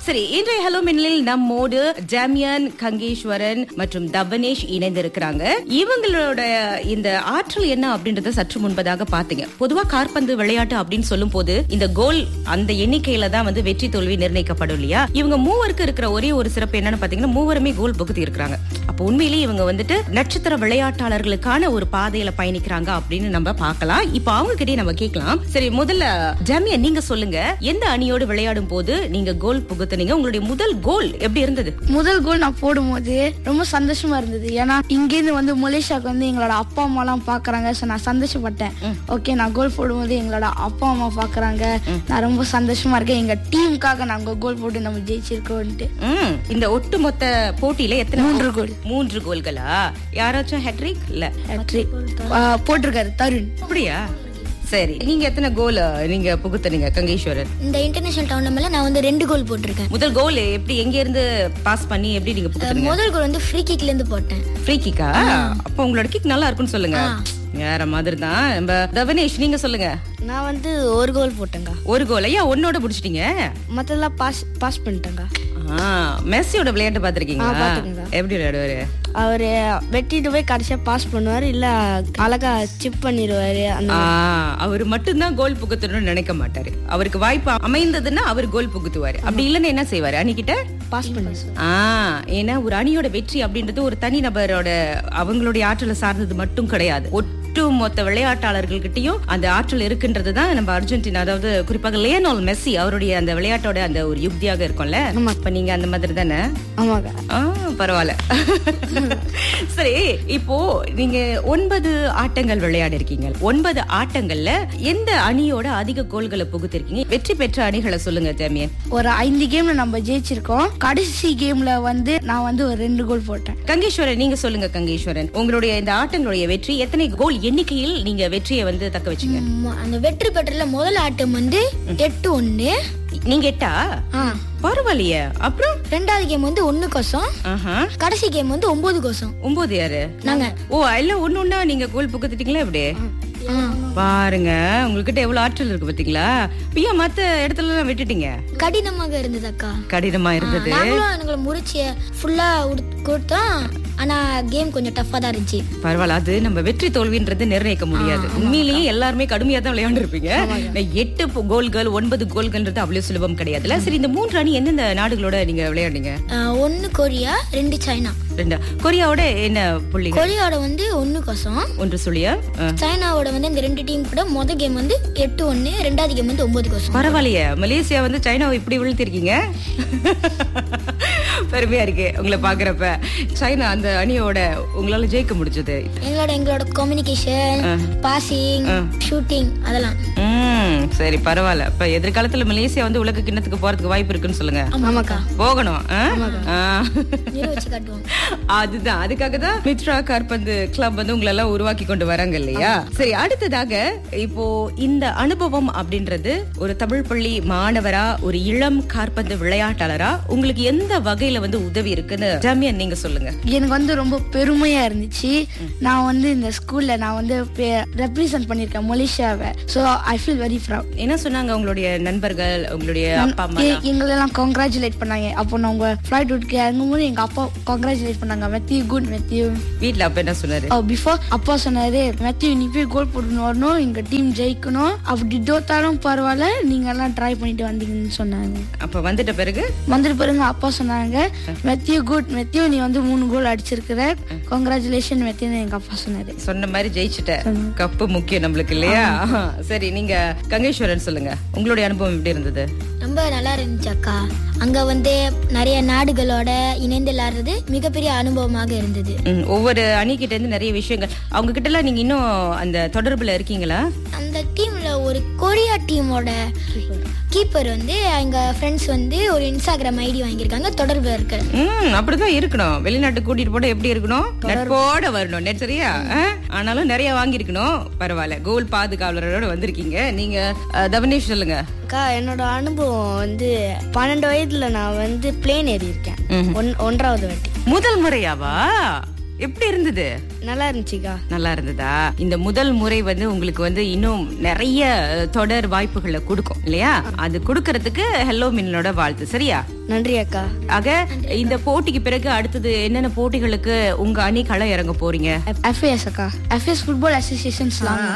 சரி இன்றைய ஹலோ மின்னலில் நம்மோடு ஜாமியன் கங்கேஸ்வரன் மற்றும் தவனேஷ் இணைந்திருக்கிறாங்க இவங்களோட இந்த ஆற்றல் என்ன அப்படின்றத சற்று முன்பதாக பாத்தீங்க பொதுவா கார்பந்து விளையாட்டு அப்படின்னு சொல்லும் போது இந்த கோல் அந்த எண்ணிக்கையில தான் வந்து வெற்றி தோல்வி நிர்ணயிக்கப்படும் இல்லையா இவங்க மூவருக்கு இருக்கிற ஒரே ஒரு சிறப்பு என்னன்னு பாத்தீங்கன்னா மூவருமே கோல் புகுத்தி இருக்கிறாங்க அப்போ உண்மையிலேயே இவங்க வந்துட்டு நட்சத்திர விளையாட்டாளர்களுக்கான ஒரு பாதையில பயணிக்கிறாங்க அப்படின்னு நம்ம பார்க்கலாம் இப்போ அவங்க கிட்டே நம்ம கேட்கலாம் சரி முதல்ல ஜாமியா நீங்க சொல்லுங்க எந்த அணியோடு விளையாடும் போது நீங்க கோல் புகுத்துனீங்க உங்களுடைய முதல் கோல் எப்படி இருந்தது முதல் கோல் நான் போடும்போது ரொம்ப சந்தோஷமா இருந்தது ஏன்னா இங்கேருந்து வந்து மலேசியாவுக்கு வந்து எங்களோட அப்பா அம்மா எல்லாம் பாக்குறாங்க சோ நான் சந்தோஷப்பட்டேன் ஓகே நான் கோல் போடும்போது எங்களோட அப்பா அம்மா பாக்குறாங்க நான் ரொம்ப சந்தோஷமா இருக்கேன் எங்க டீமுக்காக நாங்க கோல் போட்டு நம்ம ஜெயிச்சிருக்கோம்ட்டு ம், இந்த ஒட்டுமொத்த போட்டியில எத்தனை மூன்று கோல் மூன்று கோல்களா யாராச்சும் ஹெட்ரிக் இல்ல Hat-trick. ஆ, போட்டிருக்காரு தருண் அப்படியா சரி நீங்க எத்தனை கோல் நீங்க புகுத்துனீங்க கங்கேஸ்வரன் இந்த இன்டர்நேஷனல் டவுர்னமெண்ட்ல நான் வந்து ரெண்டு கோல் போட்டிருக்கேன் முதல் கோல் எப்படி எங்க இருந்து பாஸ் பண்ணி எப்படி நீங்க புகுத்துனீங்க முதல் கோல் வந்து ஃப்ரீ கிக்ல இருந்து போட்டேன் ஃப்ரீ கிக்கா அப்ப உங்களோட கிக் நல்லா இருக்கும்னு சொல்லுங்க வேற மாதிரி தான் நம்ம தவனேஷ் நீங்க சொல்லுங்க நான் வந்து ஒரு கோல் போட்டேங்க ஒரு கோல் ஐயா ஒன்னோட புடிச்சிட்டீங்க மத்தெல்லாம் பாஸ் பாஸ் பண்ணிட்டேங்க ஆ, மெஸ்ஸியோட விளையாட்டு பாத்திருக்கீங்களா பாத்திருக்கேங்க. எப்படி விளையாடுவாரு அவரு வெட்டிட்டு போய் கடைசியா பாஸ் பண்ணுவாரு இல்ல அழகா சிப் பண்ணிடுவாரு அந்த ஆ, அவரு மட்டும்தான் கோல் புகுத்தணும்னு நினைக்க மாட்டாரு அவருக்கு வாய்ப்பு அமைந்ததுன்னா அவர் கோல் புகுத்துவாரு அப்படி இல்லைன்னா என்ன செய்வாரு அன்னிக்கிட்ட பாஸ் பண்ணி ஆ ஏன்னா ஒரு அணியோட வெற்றி அப்படின்றது ஒரு தனி நபரோட அவங்களுடைய ஆற்றலை சார்ந்தது மட்டும் கிடையாது ஒட்டு மொத்த விளையாட்டாளர்கள்கிட்டயும் அந்த ஆற்றல் இருக்குன்றது தான் நம்ம அர்ஜென்டினா அதாவது குறிப்பாக லியனோல் மெஸ்ஸி அவருடைய அந்த விளையாட்டோட அந்த ஒரு யுக்தியாக இருக்கும்ல இப்ப நீங்க அந்த மாதிரி தானே ஆமாங்க ஆ, பரவாயில்ல சரி இப்போ நீங்க ஒன்பது ஆட்டங்கள் விளையாடி இருக்கீங்க ஒன்பது ஆட்டங்கள்ல எந்த அணியோட அதிக கோல்களை புகுத்திருக்கீங்க வெற்றி பெற்ற அணிகளை சொல்லுங்க ஜாமியன் ஒரு ஐந்து கேம்ல நம்ம ஜெயிச்சிருக்கோம் கடைசி கேம்ல வந்து நான் வந்து ஒரு ரெண்டு கோல் போட்டேன் கங்கேஸ்வரன் நீங்க சொல்லுங்க கங்கேஸ்வரன் உங்களுடைய இந்த ஆட்டங்களுடைய வெற்றி எத்தனை கோல் எண்ணிக்கையில் நீங்க வெற்றியை வந்து தக்க வச்சீங்க ம- அந்த வெற்றி பெற்றல முதல் ஆட்டம் வந்து எட்டு ஒண்ணு நீங்க எட்டா ஆ. பரவாயில்லையே அப்புறம் ரெண்டாவது கேம் வந்து ஒண்ணு கோசம் ஆஹா கடைசி கேம் வந்து ஒன்பது கோசம் ஒன்பது யாரு நாங்க ஓ எல்லாம் ஒண்ணு ஒண்ணா நீங்க கோல் புகுத்திட்டீங்களா எப்படி பாருங்க உங்ககிட்ட எவ்வளவு ஆற்றல் இருக்கு பாத்தீங்களா பியா மத்த இடத்துல எல்லாம் விட்டுட்டீங்க கடினமாக இருந்தது அக்கா கடினமா இருந்தது நாங்களும் எங்களை முறிச்சிய ஃபுல்லா கொடுத்தோம் ஆனா கேம் கொஞ்சம் டஃபா தான் இருந்துச்சு பரவாயில்ல அது நம்ம வெற்றி தோல்வின்றது நிர்ணயிக்க முடியாது உண்மையிலேயே எல்லாருமே கடுமையா தான் விளையாண்டு இருப்பீங்க எட்டு போ- கோல்கள் ஒன்பது கோல்கள்ன்றது அவ்வளவு சுலபம் கிடையாதுல்ல சரி இந்த மூன்று அணி எந்தெந்த நாடுகளோட நீங்க விளையாடுங்க ஆ, ஒண்ணு கொரியா ரெண்டு சைனா ரெண்டா கொரியாவோட என்ன புள்ளிகள் கொரியாவோட வந்து ஒண்ணு கோசம் ஒன்று சொல்லியா அஹ், சைனாவோட வந்து இந்த ரெண்டு டீம் கூட மொதல் கேம் வந்து எட்டு ஒண்ணு ரெண்டாவது கேம் வந்து ஒன்பது கோசம் பரவாயில்லையே மலேசியா வந்து சைனாவை இப்படி வீழ்த்திருக்கீங்க பெருமையா இருக்கு உங்களை பாக்குறப்ப சைனா அந்த அணியோட உங்களால ஜெயிக்க முடிஞ்சது எங்களோட எங்களோட கம்யூனிகேஷன் பாசிங் ஷூட்டிங் அதெல்லாம் ம் சரி பரவாயில்ல இப்ப எதிர்காலத்துல மலேசியா வந்து உலக கிண்ணத்துக்கு போறதுக்கு வாய்ப்பு இருக்குன்னு சொல்லுங்க ஆமாக்கா போகணும் ஆ? ஆ. நிரூபிச்சு காட்டுவோம் அதுதான் அதுக்காக தான் மித்ரா கார்பந்து கிளப் வந்து உங்களை எல்லாம் உருவாக்கி கொண்டு வராங்க இல்லையா சரி அடுத்ததாக இப்போ இந்த அனுபவம் அப்படின்றது ஒரு தமிழ் பள்ளி மாணவரா ஒரு இளம் கார்பந்து விளையாட்டாளரா உங்களுக்கு எந்த வகையில வந்து உதவி இருக்குன்னு ஜாமியன் நீங்க சொல்லுங்க எனக்கு வந்து ரொம்ப பெருமையா இருந்துச்சு நான் வந்து இந்த ஸ்கூல்ல நான் வந்து ரெப்ரசன்ட் பண்ணிருக்கேன் மலேசியாவை so I feel very proud என்ன சொன்னாங்க உங்களுடைய நண்பர்கள் உங்களுடைய அப்பா அம்மா எங்களெல்லாம் கங்க்ராச்சுலேட் பண்ணாங்க அப்போ நான் உங்க ஃபிளைட் விட்டுக்கு இறங்கும்போது எங்க அப்பா கங்க்ராச்சுலேட் பண்ணாங்க மெத்தியூ குட் மெத்தியூ வீட்ல அப்ப என்ன சொன்னாரு பிஃபோர் அப்பா சொன்னாரு மெத்தியூ நீ போய் கோல் போட்டு வரணும் எங்க டீம் ஜெயிக்கணும் அப்படி தோத்தாலும் பரவாயில்ல நீங்க எல்லாம் ட்ரை பண்ணிட்டு வந்தீங்கன்னு சொன்னாங்க அப்ப வந்துட்ட பிறகு வந்துட்டு பாருங்க அப்பா சொன்னாங்க மெத்தியூ குட் மெத்தியூ நீ வந்து மூணு கோல் அடிச்சிருக்கிற கங்க்ராச்சுலேஷன் மெத்தியூன்னு எங்க அப்பா சொன்னாரு சொன்ன மாதிரி ஜெயிச்சுட்ட கப்பு முக்கியம் நம்மளுக்கு இல்லையா சரி நீங்க கங்கேஸ்வரன் சொல்லுங்க உங்களுடைய அனுபவம் எப்படி இருந்தது ரொம்ப நல்லா இருந்துச்சு அக்கா அங்க வந்து நிறைய நாடுகளோட இணைந்து விளையாடுறது மிகப்பெரிய அனுபவமாக இருந்தது ம், ஒவ்வொரு அணிகிட்ட இருந்து நிறைய விஷயங்கள் அவங்க கிட்ட எல்லாம் நீங்க இன்னும் அந்த தொடர்புல இருக்கீங்களா அந்த டீம்ல ஒரு கொரியா டீமோட கீப்பர் வந்து எங்க ஃப்ரெண்ட்ஸ் வந்து ஒரு இன்ஸ்டாகிராம் ஐடி வாங்கியிருக்காங்க தொடர்பு இருக்கு ம் அப்படிதான் இருக்கணும் வெளிநாட்டுக்கு கூட்டிட்டு போட எப்படி இருக்கணும் நட்போட வரணும் நெட் சரியா ஆ? ஆனாலும் நிறைய வாங்கியிருக்கணும் பரவாயில்ல கோல் பாதுகாவலரோட வந்திருக்கீங்க நீங்க அஹ், தவனேஷ் சொல்லுங்க அக்கா என்னோட அனுபவம் வந்து பன்னெண்டு வயதுல நான் வந்து பிளேன் ஏறி இருக்கேன் ஒன்- ஒன்றாவது வாட்டி முதல் முறையாவா எப்படி இருந்தது நல்லா இருந்துச்சுக்கா நல்லா இருந்ததா இந்த முதல் முறை வந்து உங்களுக்கு வந்து இன்னும் நிறைய அஹ், தொடர் வாய்ப்புகளை கொடுக்கும் இல்லையா அது கொடுக்கறதுக்கு ஹெல்லோ மின்னலோட வாழ்த்து சரியா நன்றி அக்கா ஆக இந்த போட்டிக்கு பிறகு அடுத்தது என்னென்ன போட்டிகளுக்கு உங்க அணி களம் இறங்க போறீங்க எஃப்ஏஎஸ் அக்கா எஃப்எஸ் ஃபுட்பால் அசோசியேஷன்ஸ்லாம்